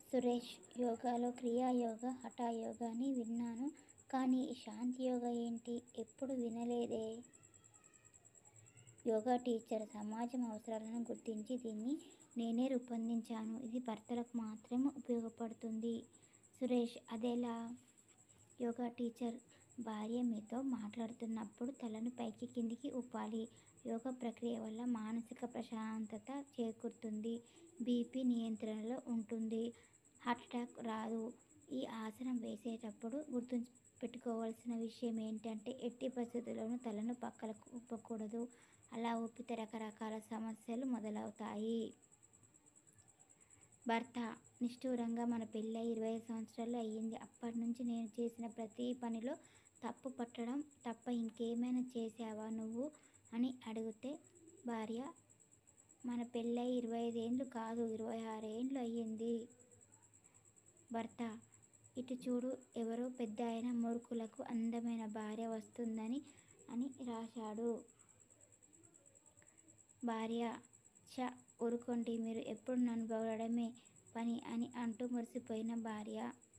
సురేష్ యోగాలో క్రియాయోగా హఠయోగా అని విన్నాను కానీ ఈ శాంతి యోగా ఏంటి ఎప్పుడు వినలేదే యోగా టీచర్ సమాజం అవసరాలను గుర్తించి దీన్ని నేనే రూపొందించాను ఇది భర్తలకు మాత్రమే ఉపయోగపడుతుంది సురేష్ అదెలా యోగా టీచర్ భార్య మీతో మాట్లాడుతున్నప్పుడు తలను పైకి కిందికి ఊపాలి యోగా ప్రక్రియ వల్ల మానసిక ప్రశాంతత చేకూరుతుంది బీపీ నియంత్రణలో ఉంటుంది హార్ట్అటాక్ రాదు ఈ ఆసనం వేసేటప్పుడు గుర్తుపెట్టుకోవాల్సిన విషయం ఏంటంటే ఎట్టి పరిస్థితుల్లోనూ తలను పక్కలకు ఊపకూడదు అలా ఊపితే రకరకాల సమస్యలు మొదలవుతాయి భర్త నిష్ఠూరంగా మన పెళ్ళై ఇరవై ఐదు సంవత్సరాలు అయ్యింది అప్పటి నుంచి నేను చేసిన ప్రతి పనిలో తప్పు పట్టడం తప్ప ఇంకేమైనా చేశావా నువ్వు అని అడిగితే భార్య మన పెళ్ళై ఇరవై ఐదేండ్లు కాదు ఇరవై ఆరేండ్లు అయ్యింది భర్త ఇటు చూడు ఎవరో పెద్దాయన మూర్ఖులకు అందమైన భార్య వస్తుందని అని రాశాడు భార్య ఛ ఊరుకోండి మీరు ఎప్పుడు నన్ను పొగడమే పని అని అంటూ మురిసిపోయిన భార్య